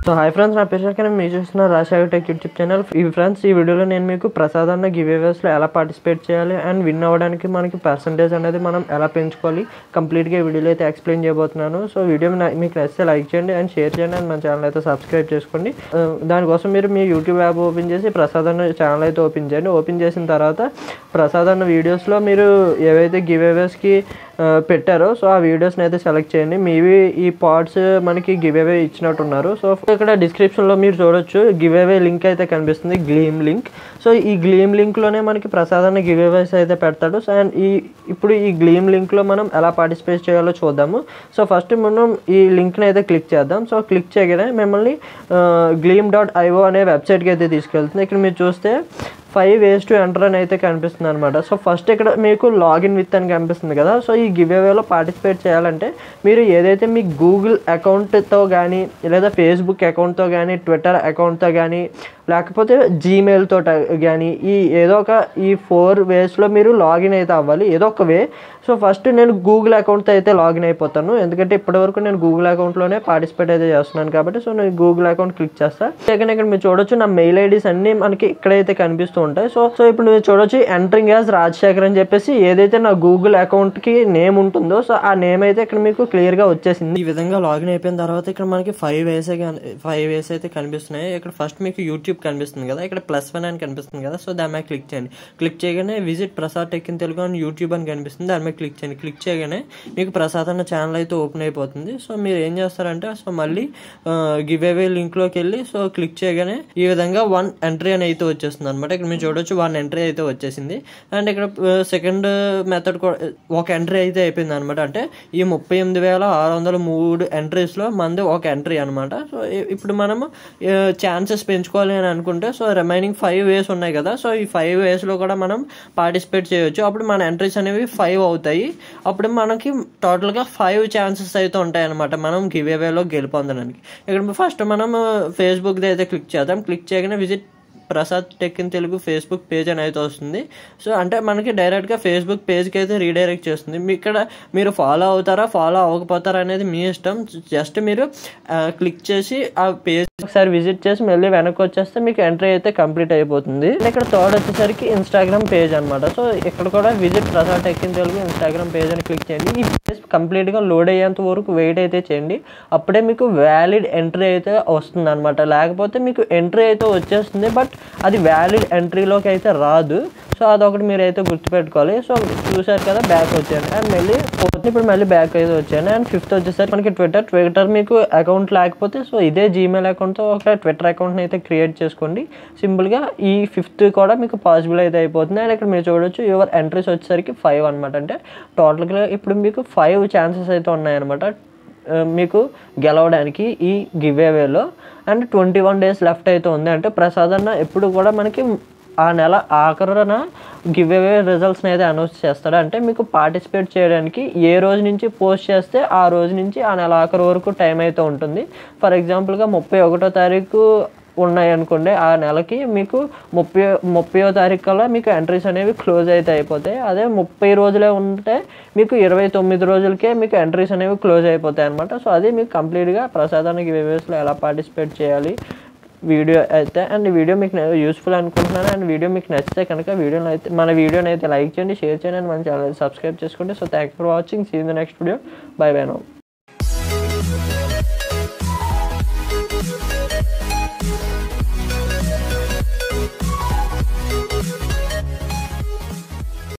so hi friends నా పేరు శేఖర్ మీరు చూస్తున్న రాజశేఖర్ టెక్ యూట్యూబ్ ఛానల్ ఈ ఫ్రెండ్స్ ఈ వీడియోలో నేను మీకు ప్రసాదాన్న గివ్ లో ఎలా పార్టిసిపేట్ చేయాలి అండ్ విన్ అవ్వడానికి మనకి పర్సంటేజ్ అనేది మనం ఎలా పెంచుకోవాలి కంప్లీట్గా ఈ వీడియోలో అయితే ఎక్స్ప్లెయిన్ చేయబోతున్నాను సో వీడియో నా- మీకు నచ్చితే లైక్ చేయండి అండ్ షేర్ చేయండి అండ్ మన ఛానల్ అయితే సబ్స్క్రైబ్ చేసుకోండి ఆ, దానికోసం మీరు మీ యూట్యూబ్ యాప్ ఓపెన్ చేసి ప్రసాద్ అన్న ఛానల్ అయితే ఓపెన్ చేయండి ఓపెన్ చేసిన తర్వాత ప్రసాద్ అన్న వీడియోస్లో మీరు ఏవైతే గివ్ అవేస్కి పెట్టారో సో ఆ వీడియోస్ని అయితే సెలెక్ట్ చేయండి మీవి ఈ పార్ట్స్ మనకి గివ్ అవే ఇచ్చినట్టున్నారు సో ఇక్కడ డిస్క్రిప్షన్లో మీరు చూడొచ్చు గివ్ అవే లింక్ అయితే కనిపిస్తుంది గ్లీమ్ లింక్ సో ఈ గ్లీమ్ లింక్లోనే మనకి ప్రసాదాన్ని గివ్ అవేస్ అయితే పెడతాడు సో అండ్ ఈ ఇప్పుడు ఈ గ్లీమ్ లింక్లో మనం ఎలా పార్టిసిపేట్ చేయాలో చూద్దాము సో ఫస్ట్ మనం ఈ లింక్ని అయితే క్లిక్ చేద్దాం సో క్లిక్ చేయగానే మిమ్మల్ని గ్లీమ్ డాట్ ఐఓ అనే వెబ్సైట్కి అయితే తీసుకెళ్తుంది ఇక్కడ మీరు చూస్తే ఫైవ్ వేస్ టు ఎంటర్ అని అయితే కనిపిస్తుంది అనమాట సో ఫస్ట్ ఇక్కడ మీకు లాగిన్ విత్ అని కనిపిస్తుంది కదా సో ఈ గివ్ అవేలో పార్టిసిపేట్ చేయాలంటే మీరు ఏదైతే మీ గూగుల్ అకౌంట్తో కానీ లేదా ఫేస్బుక్ అకౌంట్తో కానీ ట్విట్టర్ అకౌంట్తో కానీ లేకపోతే జీమెయిల్తో కానీ ఈ ఏదో ఒక ఈ ఫోర్ వేస్లో మీరు లాగిన్ అయితే అవ్వాలి ఏదో ఒక వే సో ఫస్ట్ నేను గూగుల్ అకౌంట్తో అయితే లాగిన్ అయిపోతాను ఎందుకంటే ఇప్పటివరకు నేను గూగుల్ అకౌంట్లోనే పార్టిసిపేట్ అయితే చేస్తున్నాను కాబట్టి సో నేను గూగుల్ అకౌంట్ క్లిక్ చేస్తాను సెకండ్ ఇక్కడ మీరు చూడొచ్చు నా మెయిల్ ఐడీస్ అన్ని మనకి ఇక్కడైతే కనిపిస్తూ ఉంటాయి సో సో ఇప్పుడు మీరు చూడొచ్చు ఎంటరింగ్ యాజ్ రాజశేఖర్ అని చెప్పేసి ఏదైతే నా గూగుల్ అకౌంట్కి నేమ్ ఉంటుందో సో ఆ నేమ్ అయితే ఇక్కడ మీకు క్లియర్గా వచ్చేసింది ఈ విధంగా లాగిన్ అయిపోయిన తర్వాత ఇక్కడ మనకి ఫైవ్ వేస్ ఫైవ్ వేస్ అయితే కనిపిస్తున్నాయి ఇక్కడ ఫస్ట్ మీకు యూట్యూబ్ కనిపిస్తుంది కదా ఇక్కడ ప్లస్ వన్ అని కనిపిస్తుంది కదా సో దాని మీద క్లిక్ చేయండి క్లిక్ చేయగానే visit Prasad tech in Telugu అని యూట్యూబ్ అని కనిపిస్తుంది దాని మీద క్లిక్ చేయండి క్లిక్ చేయగానే మీకు ప్రసాద్ అన్న ఛానల్ అయితే ఓపెన్ అయిపోతుంది సో మీరు ఏం చేస్తారంటే సో మళ్ళీ గివ్ అవే లింక్లోకి వెళ్ళి సో క్లిక్ చేయగానే ఈ విధంగా వన్ ఎంట్రీ అని అయితే వచ్చేస్తుంది అనమాట ఇక్కడ మీరు చూడొచ్చు వన్ ఎంట్రీ అయితే వచ్చేసింది అండ్ ఇక్కడ సెకండ్ మెథడ్ కూడా ఒక ఎంట్రీ అయితే అయిపోయింది అనమాట అంటే ఈ ముప్పై ఎనిమిది వేల ఆరు వందల మూడు ఎంట్రీస్లో మంది ఒక ఎంట్రీ అనమాట సో ఇ- ఇప్పుడు మనము ఛాన్సెస్ పెంచుకోవాలి అని అనుకుంటే సో రిమైనింగ్ ఫైవ్ వేస్ ఉన్నాయి కదా సో ఈ ఫైవ్ వేస్లో కూడా మనం పార్టిసిపేట్ చేయొచ్చు అప్పుడు మన ఎంట్రీస్ అనేవి ఫైవ్ అవుతాయి అప్పుడు మనకి టోటల్గా ఫైవ్ ఛాన్సెస్ అయితే ఉంటాయి అనమాట మనం గివ్ అవేలో గెలుపొందడానికి ఇక్కడ ఫస్ట్ మనం ఫేస్బుక్ది అయితే క్లిక్ చేద్దాం క్లిక్ చేయగానే visit Prasad tech in Telugu Facebook page అని అయితే వస్తుంది సో అంటే మనకి డైరెక్ట్గా ఫేస్బుక్ పేజ్కి అయితే రీడైరెక్ట్ చేస్తుంది మీ ఇక్కడ మీరు ఫాలో అవుతారా ఫాలో అవ్వకపోతారా అనేది మీ ఇష్టం జస్ట్ మీరు క్లిక్ చేసి ఆ పేజ్ ఒకసారి విజిట్ చేసి మళ్ళీ వెనక్కి వచ్చేస్తే మీకు ఎంట్రీ అయితే కంప్లీట్ అయిపోతుంది And ఇక్కడ థర్డ్ వచ్చేసరికి ఇన్స్టాగ్రామ్ పేజ్ అనమాట సో ఇక్కడ కూడా visit Prasad tech in Telugu Instagram page అని క్లిక్ చేయండి ఈ పేజ్ కంప్లీట్గా లోడ్ అయ్యేంత వరకు వెయిట్ అయితే చేయండి అప్పుడే మీకు వ్యాలిడ్ ఎంట్రీ అయితే వస్తుంది అనమాట లేకపోతే మీకు ఎంట్రీ అయితే వచ్చేస్తుంది బట్ అది వ్యాలిడ్ ఎంట్రీలోకి అయితే రాదు సో అదొకటి మీరు అయితే గుర్తుపెట్టుకోవాలి సో చూసారు కదా బ్యాక్ వచ్చాను అండ్ మళ్ళీ ఫోర్త్ ఇప్పుడు మళ్ళీ బ్యాక్ అయితే వచ్చాను అండ్ ఫిఫ్త్ వచ్చేసరికి మనకి ట్విట్టర్ ట్విట్టర్ మీకు అకౌంట్ లేకపోతే సో ఇదే జీమెయిల్ అకౌంట్తో ఒక ట్విట్టర్ అకౌంట్ని అయితే క్రియేట్ చేసుకోండి సింపుల్గా ఈ ఫిఫ్త్ కూడా మీకు పాసిబుల్ అయితే అయిపోతుంది అండ్ ఇక్కడ మీరు చూడొచ్చు యువర్ ఎంట్రీస్ వచ్చేసరికి ఫైవ్ అనమాట అంటే టోటల్గా ఇప్పుడు మీకు ఫైవ్ ఛాన్సెస్ అయితే ఉన్నాయన్నమాట ఆ, మీకు గెలవడానికి ఈ గివ్ అవేలో and twenty one days left అయితే ఉంది అంటే ప్రసాద్ అన్న ఎప్పుడు కూడా మనకి ఆ నెల ఆఖరున గివ్ అవే రిజల్ట్స్ని అయితే అనౌన్స్ చేస్తాడు అంటే మీకు పార్టిసిపేట్ చేయడానికి ఏ రోజు నుంచి పోస్ట్ చేస్తే ఆ రోజు నుంచి ఆ నెల ఆఖరు వరకు టైం అయితే ఉంటుంది ఫర్ ఎగ్జాంపుల్గా ముప్పై ఒకటో తారీఖు ఉన్నాయి అనుకోండి ఆ నెలకి మీకు ముప్పై ముప్పయో తారీఖు కల్లా మీకు ఎంట్రీస్ అనేవి క్లోజ్ అయితే అయిపోతాయి అదే ముప్పై రోజులే ఉంటే మీకు ఇరవై తొమ్మిది రోజులకే మీకు ఎంట్రీస్ అనేవి క్లోజ్ అయిపోతాయి అనమాట సో అది మీకు కంప్లీట్గా ప్రసాదానికి వివేస్లో ఎలా పార్టిసిపేట్ చేయాలి వీడియో అయితే అండ్ ఈ వీడియో మీకు యూస్ఫుల్ అనుకుంటున్నాను అండ్ వీడియో మీకు నచ్చితే కనుక వీడియోని అయితే మన వీడియోని అయితే లైక్ చేయండి షేర్ చేయండి అండ్ మన ఛానల్ సబ్స్క్రైబ్ చేసుకోండి so thank for watching see in the next video bye bye no